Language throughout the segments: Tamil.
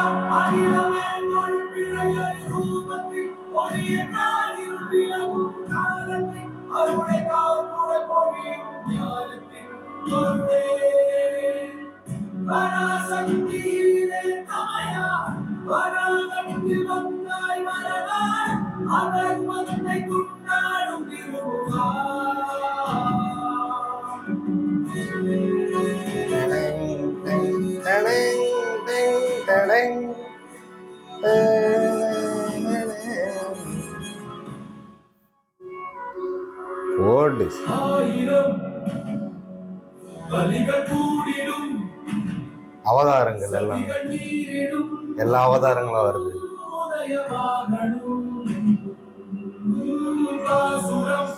அகிலமே தொழிற்பிழையை ரூபத்தில் ஒளிய நாளில் விளங்கும் காலத்தில் அருளை காப்புரை பொழியும் ஞானத்தின் பொருளே. பராசக்தியிலே தமையா, வராகத்தில் வந்தாய் வரலாய், அவர் மதத்தை கொண்டாடும் திருமுகா. ஓடு ஆயிரம் பலிகள் கூடிடும் அவதாரங்கள் எல்லாம் பலிகள் நீரிடும் எல்லா அவதாரங்களும் வருது உதயவாகணும் பாசுரம்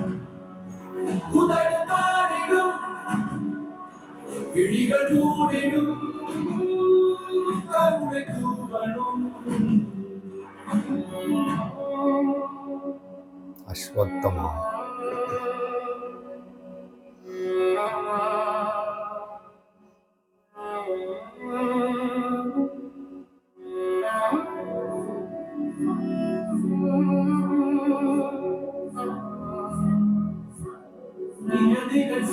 உதடு தாடிடும் விழிகள் கூடிடும் கருணை தூவணும் அஸ்வத்தமா நியதிகள்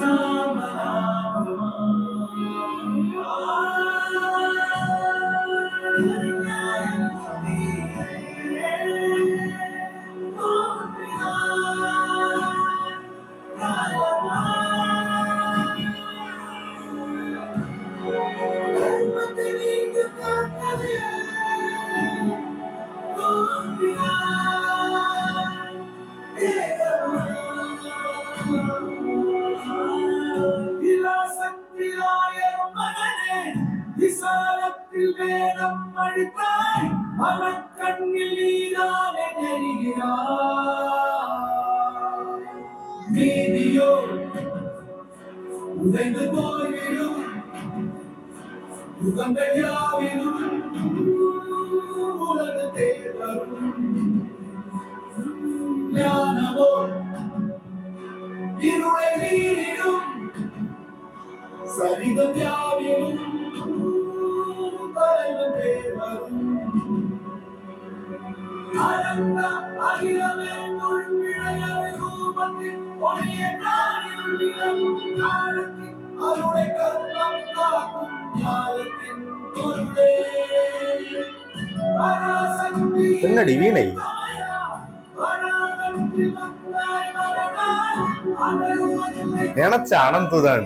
விலாசத்திலாயிரம் மகனே விசாலத்தில் வேதம் அழித்தாய் மனக்கண்ணில் நீதானே தெரிகிறாய் நீதியோ உதைந்து போய்விடும் யுகங்கள் யாவிலும் உலக தேவரும் ஞானமோ இருளை நீரிடும் சரிதம் யாவிலும் தலைவன் தேவரும் அனந்த அகிலமே தொழிற்பிழையை ரூபத்தில் ஒளிய நாளில் விளங்கும் காலத்தில் அருளை கருணம் காக்கும் ஞானத்தின் பொருளே பராசக்தி பின்னாடி வீணை வராகத்தில் வந்தாய் வரலாய் அனருமதில்லை நினைச்ச அனந்துதான்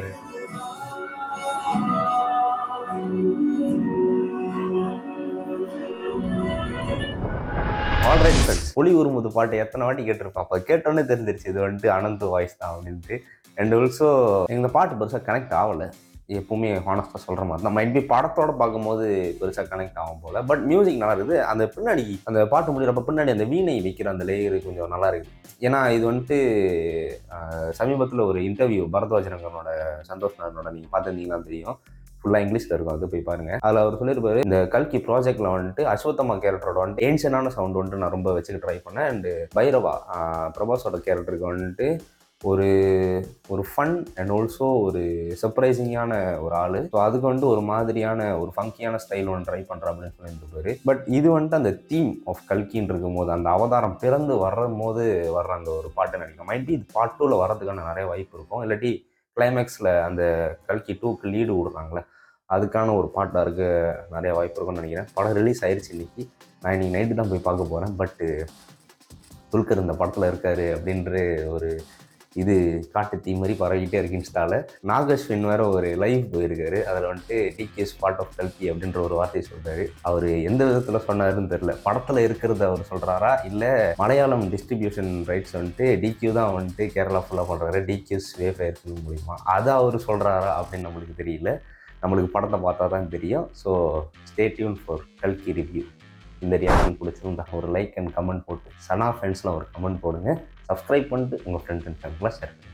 ஆல்ரைட் ஃப்ரெண்ட்ஸ் ஒளி உருமுது பாட்டு எத்தனை வாட்டி கேட்டிருப்பேன் அப்போ கேட்டோன்னே தெரிஞ்சிருச்சு இது வந்துட்டு அனந்த் வாய்ஸ் தான் அப்படின்ட்டு அண்ட் ஆல்சோ இந்த பாட்டு பெருசாக கனெக்ட் ஆகலை எப்பவுமே ஹானஸ்டாக சொல்கிற மாதிரி தான் மைட் பி படத்தோட பார்க்கும்போது பெருசாக கனெக்ட் ஆகும் போல் பட் மியூசிக் நல்லா இருக்குது அந்த பின்னாடி அந்த பாட்டு முடிகிறப்ப பின்னாடி அந்த வீணை வைக்கிற அந்த லேயர் கொஞ்சம் நல்லா இருக்குது ஏன்னா இது வந்துட்டு சமீபத்தில் ஒரு இன்டர்வியூ பரத்வாஜனங்கனோட சந்தோஷ் நாடனோட நீங்கள் பார்த்துருந்தீங்கன்னா தெரியும் ஃபுல்லாக இங்கிலீஷில் இருக்கும் அது போய் பாருங்க அதில் அவர் சொல்லியிருப்பாரு இந்த கல்கி ப்ராஜெக்ட்ல வந்துட்டு அஸ்வத்தம்மா கேரக்டரோட வந்துட்டு ஏன்ஷனான சவுண்ட் வந்துட்டு நான் ரொம்ப வச்சுக்க ட்ரை பண்ணேன் அண்டு பைரவா ஆஹ் பிரபாஸோட கேரக்டருக்கு வந்துட்டு ஒரு ஒரு ஃபன் அண்ட் ஆல்சோ ஒரு சர்ப்ரைசிங்கான ஒரு ஆள் ஸோ அதுக்கு வந்துட்டு ஒரு மாதிரியான ஒரு ஃபங்கியான ஸ்டைல் ஒன்று ட்ரை பண்ணுறேன் அப்படின்னு சொல்லியிருப்பாரு பட் இது வந்துட்டு அந்த தீம் ஆஃப் கல்கின்னு இருக்கும்போது அந்த அவதாரம் பிறந்து வரும் போது வர்ற அந்த ஒரு பாட்டு நினைக்கிறேன் மைட் பி இது பார்ட் டூவில் வர்றதுக்கான நிறைய வாய்ப்பு இருக்கும் இல்லாட்டி கிளைமேக்ஸில் அந்த கல்கி டூக்கு லீடு விடுறாங்களே அதுக்கான ஒரு பாட்டாக இருக்க நிறைய வாய்ப்பு இருக்கும்னு நினைக்கிறேன் படம் ரிலீஸ் ஆயிருச்சு இன்னைக்கு நான் இன்னைக்கு நைட்டு தான் போய் பார்க்க போகிறேன் பட்டு துல்கர் இந்த படத்தில் இருக்காரு அப்படின்ற ஒரு இது காட்டு தீ மாதிரி பரவிக்கிட்டே இருக்கு இன்ஸ்டால நாகஸ்வின் வேற ஒரு லைவ் போயிருக்காரு அதில் வந்துட்டு டிகேஸ் பார்ட் ஆஃப் கல்கி அப்படின்ற ஒரு வார்த்தையை சொல்றாரு அவர் எந்த விதத்தில் சொன்னாருன்னு தெரியல படத்தில் இருக்கிறத அவர் சொல்றாரா இல்லை மலையாளம் டிஸ்ட்ரிபியூஷன் ரைட்ஸ் வந்துட்டு டிக்யூ தான் வந்துட்டு கேரளா ஃபுல்லாக பண்ணுறாரு டிக்யூஸ் வேஃபயர் ஃபிலிம் மூலிமா அதை அவர் சொல்கிறாரா அப்படின்னு நம்மளுக்கு தெரியல நம்மளுக்கு படத்தை பார்த்தா தான் தெரியும் ஸோ ஸ்டே டியூன் ஃபார் கல்கி ரிவ்யூ இந்த ரியாக்ஷன் பிடிச்சிருந்தா ஒரு லைக் அண்ட் கமெண்ட் போட்டு சனா ஃப்ரெண்ட்ஸில் ஒரு கமெண்ட் போடுங்க சப்ஸ்கிரைப் பண்ணிட்டு உங்கள் ஃப்ரெண்ட்ஸ் அண்ட் ஃபேமிலியில் ஷேர் பண்ணுங்க